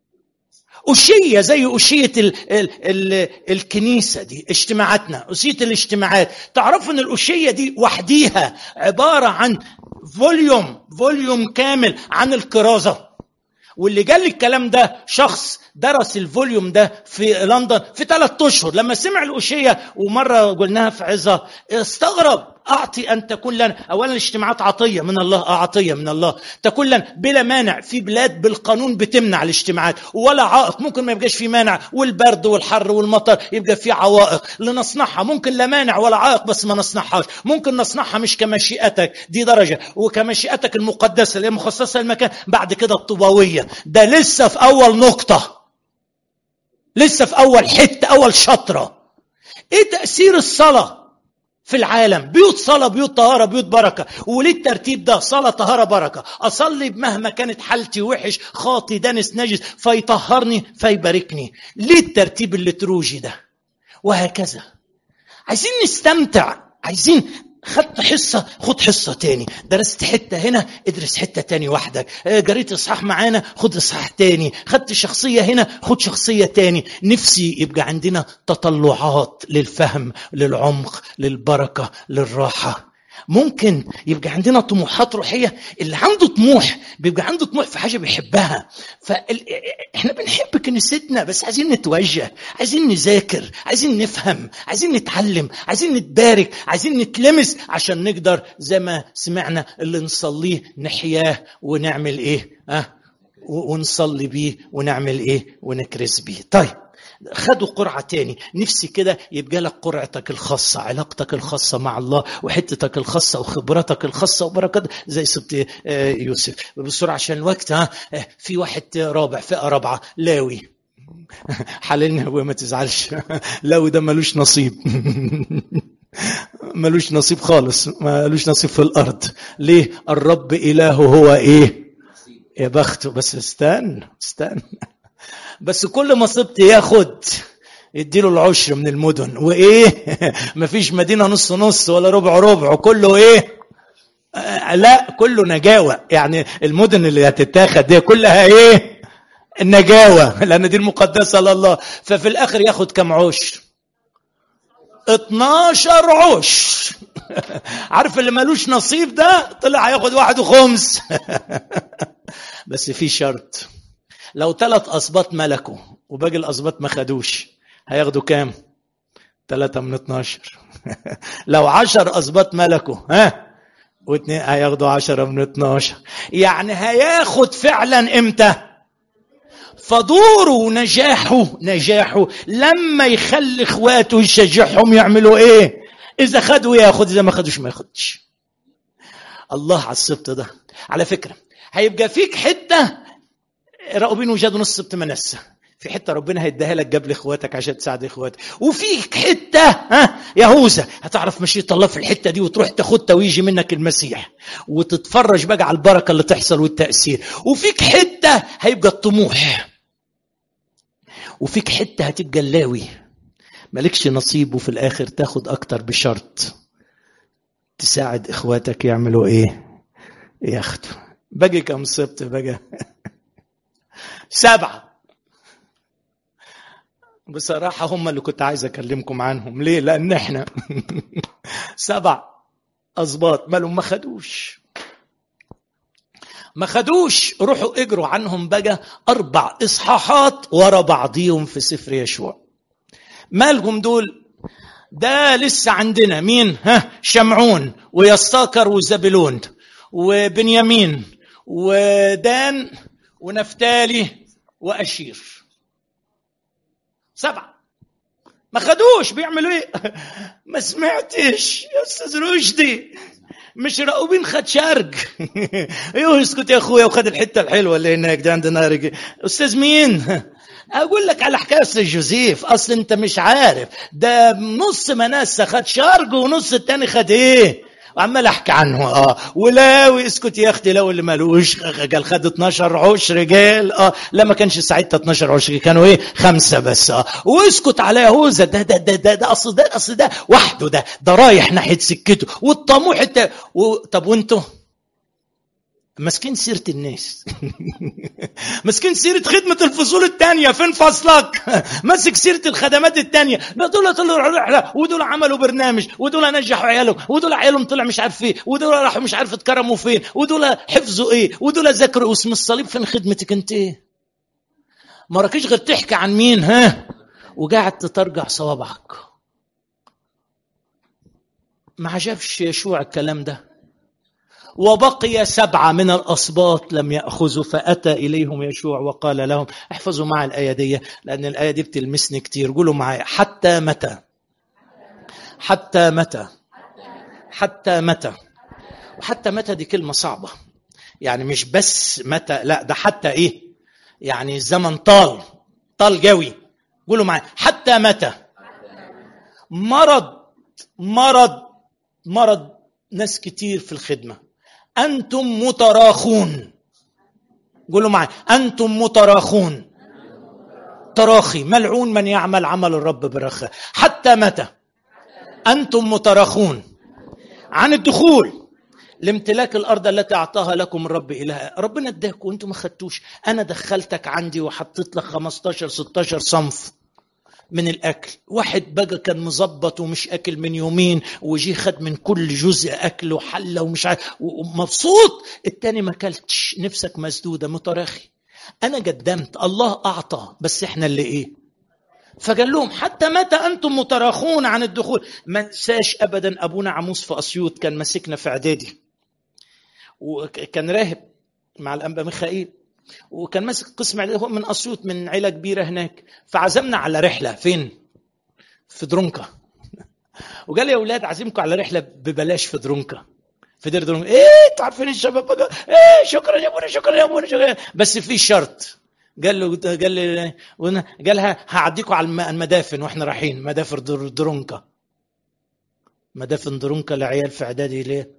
Speaker 1: أشية زي أشية ال ال ال الكنيسة دي اجتماعاتنا أشية الاجتماعات تعرفوا أن الأشية دي وحديها عبارة عن فوليوم فوليوم كامل عن الكرازة واللي قال لي الكلام ده شخص درس الفوليوم ده في لندن في ثلاث اشهر لما سمع الاشيه ومره قلناها في عظه استغرب اعطي ان تكون لنا اولا الاجتماعات عطيه من الله اه عطيه من الله تكون لنا بلا مانع في بلاد بالقانون بتمنع الاجتماعات ولا عائق ممكن ما يبقاش في مانع والبرد والحر والمطر يبقى في عوائق لنصنعها ممكن لا مانع ولا عائق بس ما نصنعهاش ممكن نصنعها مش كمشيئتك دي درجه وكمشيئتك المقدسه اللي هي مخصصه للمكان بعد كده الطوباويه ده لسه في اول نقطه لسه في اول حته اول شطره ايه تاثير الصلاه في العالم بيوت صلاة بيوت طهارة بيوت بركة وليه الترتيب ده صلاة طهارة بركة أصلي مهما كانت حالتي وحش خاطي دنس نجس فيطهرني فيباركني ليه الترتيب الليتروجي ده وهكذا عايزين نستمتع عايزين خدت حصة خد حصة تاني درست حتة هنا ادرس حتة تاني وحدك جريت اصحاح معانا خد اصحاح تاني خدت شخصية هنا خد شخصية تاني نفسي يبقى عندنا تطلعات للفهم للعمق للبركة للراحة ممكن يبقى عندنا طموحات روحية اللي عنده طموح بيبقى عنده طموح في حاجة بيحبها فاحنا بنحب كنيستنا بس عايزين نتوجه عايزين نذاكر عايزين نفهم عايزين نتعلم عايزين نتبارك عايزين نتلمس عشان نقدر زي ما سمعنا اللي نصليه نحياه ونعمل ايه اه ونصلي بيه ونعمل ايه ونكرس بيه طيب خدوا قرعة تاني نفسي كده يبقى لك قرعتك الخاصة علاقتك الخاصة مع الله وحتتك الخاصة وخبرتك الخاصة وبركات زي سبت يوسف بسرعة عشان الوقت ها في واحد رابع فئة رابعة لاوي حللني هو ما تزعلش لاوي ده ملوش نصيب ملوش نصيب خالص ملوش نصيب في الأرض ليه الرب إلهه هو إيه يا بخته بس استنى استنى بس كل ما صبت ياخد يديله العشر من المدن وايه مفيش مدينه نص نص ولا ربع ربع كله ايه آه لا كله نجاوه يعني المدن اللي هتتاخد دي كلها ايه النجاوه لان دي المقدسه لله ففي الاخر ياخد كم عشر 12 عشر عارف اللي ملوش نصيب ده طلع هياخد واحد وخمس بس في شرط لو ثلاث أسباط ملكوا وباقي الأسباط ما خدوش هياخدوا كام؟ ثلاثة من 12 لو عشر أسباط ملكوا ها واثنين هياخدوا عشرة من 12 يعني هياخد فعلا امتى؟ فدوره ونجاحه نجاحه لما يخلي اخواته يشجعهم يعملوا ايه؟ إذا خدوا ياخد إذا ما خدوش ما ياخدش. الله على السبط ده. على فكرة هيبقى فيك حتة راؤوبين وجاد نص سبت منسى في حته ربنا هيديها لك قبل اخواتك عشان تساعد اخواتك وفيك حته ها يهوذا هتعرف مشيئه الله في الحته دي وتروح تاخدها ويجي منك المسيح وتتفرج بقى على البركه اللي تحصل والتاثير وفيك حته هيبقى الطموح وفيك حته هتبقى اللاوي مالكش نصيب وفي الاخر تاخد اكتر بشرط تساعد اخواتك يعملوا ايه ياخدوا باقي كم سبت بقى سبعة بصراحة هم اللي كنت عايز أكلمكم عنهم ليه؟ لأن إحنا سبع أسباط مالهم ما خدوش ما خدوش روحوا اجروا عنهم بقى أربع إصحاحات ورا بعضيهم في سفر يشوع مالهم دول ده لسه عندنا مين ها شمعون ويساكر وزبلون وبنيامين ودان ونفتالي وأشير سبعة ما خدوش بيعملوا ايه ما سمعتش يا استاذ رشدي مش راؤوبين خد شرق ايوه اسكت يا اخويا وخد الحته الحلوه اللي هناك ده عندنا رجل استاذ مين اقول لك على حكايه استاذ جوزيف اصل انت مش عارف ده نص منسى خد شرق ونص التاني خد ايه وعمال احكي عنه اه ولاوي اسكت يا اختي لو اللي مالوش قال خد 12 عشر رجال اه لا ما كانش ساعتها 12 عشر كانوا ايه خمسه بس اه واسكت على يهوذا ده ده ده ده, ده اصل ده اصل ده وحده ده ده رايح ناحيه سكته والطموح الت... و... طب وانتوا ماسكين سيرة الناس ماسكين سيرة خدمة الفصول الثانية فين فصلك ماسك سيرة الخدمات الثانية دول طلعوا رحلة ودول عملوا برنامج ودول نجحوا عيالهم ودول عيالهم طلع مش عارف ايه ودول راحوا مش عارف اتكرموا فين ودول حفظوا ايه ودول ذاكروا اسم الصليب فين خدمتك انت ايه ما راكيش غير تحكي عن مين ها وقاعد تترجع صوابعك ما عجبش يشوع الكلام ده وبقي سبعة من الأسباط لم يأخذوا فأتى إليهم يشوع وقال لهم احفظوا مع الآية دي لأن الآية دي بتلمسني كتير قولوا معايا حتى متى حتى متى حتى متى وحتى متى دي كلمة صعبة يعني مش بس متى لا ده حتى إيه يعني الزمن طال طال جوي قولوا معايا حتى متى مرض مرض مرض ناس كتير في الخدمه أنتم متراخون قولوا معي أنتم متراخون تراخي ملعون من يعمل عمل الرب برخاء حتى متى أنتم متراخون عن الدخول لامتلاك الارض التي اعطاها لكم الرب الهها ربنا اداك وانتم ما خدتوش انا دخلتك عندي وحطيت لك 15 16 صنف من الاكل واحد بقى كان مظبط ومش اكل من يومين وجي خد من كل جزء اكل وحله ومش عارف ومبسوط التاني ما اكلتش نفسك مسدوده متراخي انا قدمت الله اعطى بس احنا اللي ايه فقال لهم حتى متى انتم متراخون عن الدخول ما انساش ابدا ابونا عموس في اسيوط كان ماسكنا في اعدادي وكان راهب مع الانبا ميخائيل وكان ماسك قسم هو من اسيوط من عيله كبيره هناك فعزمنا على رحله فين؟ في درونكا وقال لي يا اولاد عازمكم على رحله ببلاش في درونكا في دير درونكا ايه انتوا عارفين الشباب بقى ايه شكرا يا ابونا شكرا يا ابونا شكرا بس في شرط قال له قال لي قالها هعديكم على المدافن واحنا رايحين مدافن درونكا مدافن درونكا لعيال في اعدادي ليه؟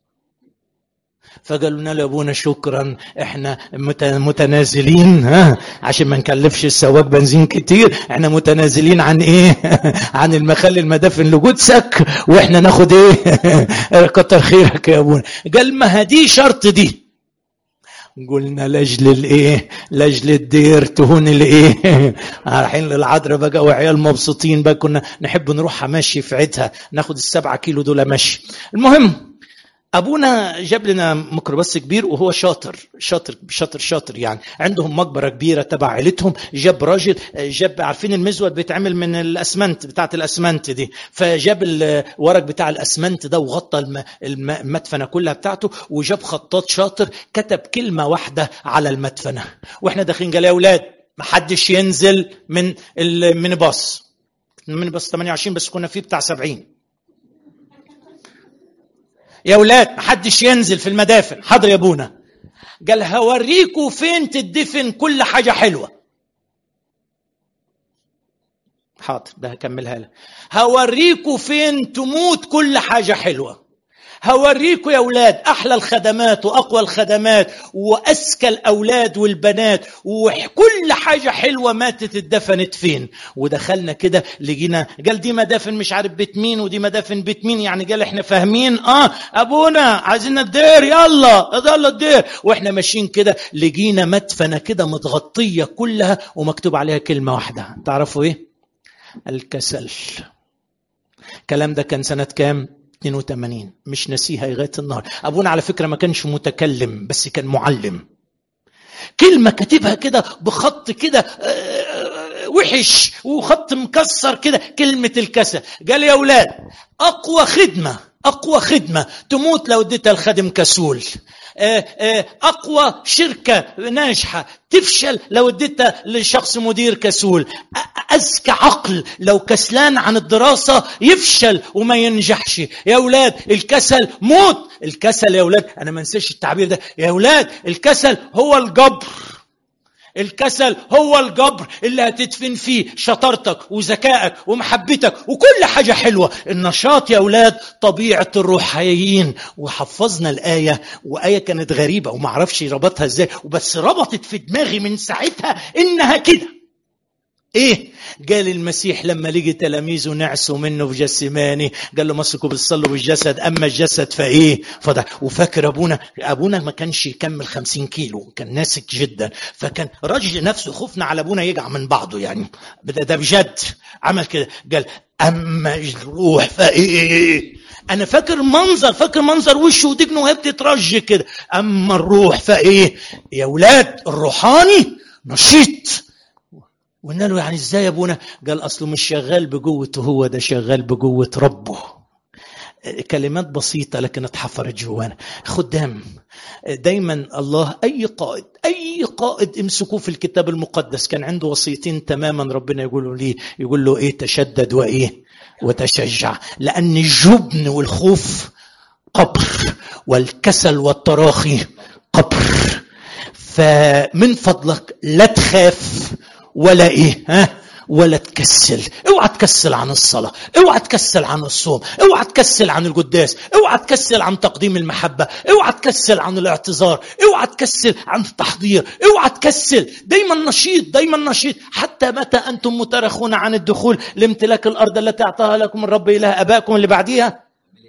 Speaker 1: فقالوا لنا لابونا شكرا احنا متنازلين ها عشان ما نكلفش السواق بنزين كتير احنا متنازلين عن ايه عن المخلي المدافن لجودسك واحنا ناخد ايه كتر خيرك يا ابونا قال ما هدي شرط دي قلنا لاجل الايه لاجل الدير تهون الايه رايحين للعذراء بقى وعيال مبسوطين بقى كنا نحب نروح ماشي في عيدها ناخد السبعة كيلو دول ماشي المهم ابونا جاب لنا ميكروباص كبير وهو شاطر شاطر شاطر شاطر يعني عندهم مقبره كبيره تبع عيلتهم جاب راجل جاب عارفين المزود بيتعمل من الاسمنت بتاعه الاسمنت دي فجاب الورق بتاع الاسمنت ده وغطى المدفنه كلها بتاعته وجاب خطاط شاطر كتب كلمه واحده على المدفنه واحنا داخلين قال يا اولاد ما حدش ينزل من الميني باص الميني باص 28 بس كنا فيه بتاع 70 يا اولاد محدش ينزل في المدافن حاضر يا ابونا قال هوريكوا فين تدفن كل حاجه حلوه حاضر ده هكملها لك هوريكوا فين تموت كل حاجه حلوه هوريكم يا اولاد احلى الخدمات واقوى الخدمات واذكى الاولاد والبنات وكل حاجه حلوه ماتت اتدفنت فين ودخلنا كده لقينا قال دي مدافن مش عارف بيت مين ودي مدافن بيت مين يعني قال احنا فاهمين اه ابونا عايزين الدير يلا يلا الدير واحنا ماشيين كده لقينا مدفنه كده متغطيه كلها ومكتوب عليها كلمه واحده تعرفوا ايه الكسل الكلام ده كان سنه كام 82 مش نسيها لغايه النهار ابونا على فكره ما كانش متكلم بس كان معلم كلمه كاتبها كده بخط كده وحش وخط مكسر كده كلمه الكسل قال يا اولاد اقوى خدمه اقوى خدمه تموت لو اديتها الخادم كسول اقوى شركه ناجحه تفشل لو اديتها لشخص مدير كسول اذكى عقل لو كسلان عن الدراسه يفشل وما ينجحش يا اولاد الكسل موت الكسل يا اولاد انا ما انساش التعبير ده يا اولاد الكسل هو الجبر الكسل هو الجبر اللي هتدفن فيه شطارتك وذكائك ومحبتك وكل حاجة حلوة النشاط يا أولاد طبيعة الروحيين وحفظنا الآية وآية كانت غريبة ومعرفش ربطها ازاي وبس ربطت في دماغي من ساعتها إنها كده ايه قال المسيح لما لقي تلاميذه نعسوا منه في جسماني قال له مسكوا بالصلوا بالجسد اما الجسد فايه فده وفاكر ابونا ابونا ما كانش يكمل خمسين كيلو كان ناسك جدا فكان رج نفسه خوفنا على ابونا يقع من بعضه يعني ده, ده بجد عمل كده قال اما الروح فايه انا فاكر منظر فاكر منظر وشه ودجنه وهي بتترج كده اما الروح فايه يا ولاد الروحاني نشيط وقلنا له يعني ازاي يا ابونا قال اصله مش شغال بقوته هو ده شغال بقوه ربه كلمات بسيطه لكن اتحفرت جوانا خدام دايما الله اي قائد اي قائد امسكوه في الكتاب المقدس كان عنده وصيتين تماما ربنا يقول له ليه يقول له ايه تشدد وايه وتشجع لان الجبن والخوف قبر والكسل والتراخي قبر فمن فضلك لا تخاف ولا ايه ها ولا تكسل اوعى تكسل عن الصلاة اوعى تكسل عن الصوم اوعى تكسل عن القداس اوعى تكسل عن تقديم المحبة اوعى تكسل عن الاعتذار اوعى تكسل عن التحضير اوعى تكسل دايما نشيط دايما نشيط حتى متى انتم مترخون عن الدخول لامتلاك الارض التي اعطاها لكم الرب اله ابائكم اللي بعديها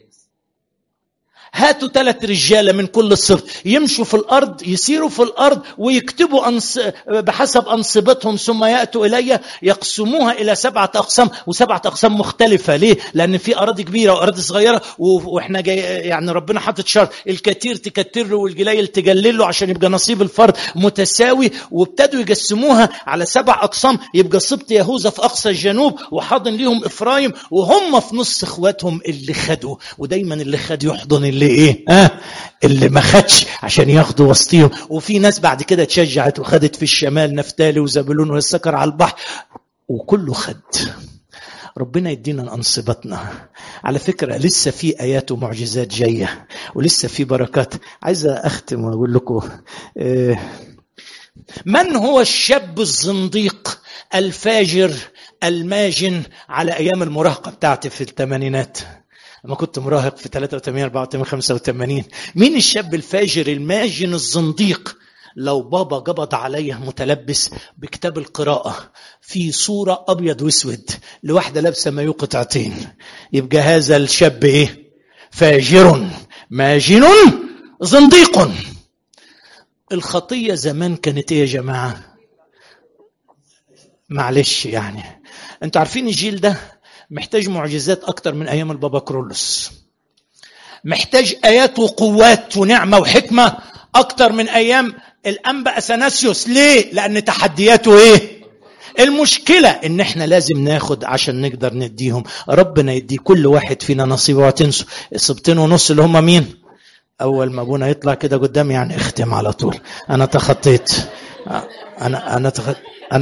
Speaker 1: هاتوا ثلاث رجاله من كل الصفر يمشوا في الارض يسيروا في الارض ويكتبوا أنص... بحسب انصبتهم ثم ياتوا الي يقسموها الى سبعه اقسام وسبعه اقسام مختلفه ليه؟ لان في اراضي كبيره واراضي صغيره و... واحنا جاي يعني ربنا حاطط شرط الكثير تكتر له والقليل تقلل له عشان يبقى نصيب الفرد متساوي وابتدوا يقسموها على سبع اقسام يبقى سبط يهوذا في اقصى الجنوب وحاضن ليهم افرايم وهم في نص اخواتهم اللي خدوا ودايما اللي خد يحضن اللي اللي ايه ها آه اللي ما خدش عشان ياخدوا وسطيهم وفي ناس بعد كده اتشجعت وخدت في الشمال نفتالي وزبلون والسكر على البحر وكله خد ربنا يدينا انصبتنا على فكره لسه في ايات ومعجزات جايه ولسه في بركات عايز اختم واقول لكم من هو الشاب الزنديق الفاجر الماجن على ايام المراهقه بتاعتي في الثمانينات لما كنت مراهق في 83 84 85 مين الشاب الفاجر الماجن الزنديق لو بابا قبض عليه متلبس بكتاب القراءة في صورة أبيض واسود لواحدة لابسة مايو قطعتين يبقى هذا الشاب إيه؟ فاجر ماجن زنديق الخطية زمان كانت إيه يا جماعة؟ معلش يعني انتوا عارفين الجيل ده محتاج معجزات أكتر من أيام البابا كرولوس محتاج آيات وقوات ونعمة وحكمة أكتر من أيام الأنبا أثناسيوس ليه؟ لأن تحدياته إيه؟ المشكلة إن إحنا لازم ناخد عشان نقدر نديهم ربنا يدي كل واحد فينا نصيبه وتنسوا السبتين ونص اللي هم مين؟ أول ما أبونا يطلع كده قدامي يعني اختم على طول أنا تخطيت أنا أنا تخطيت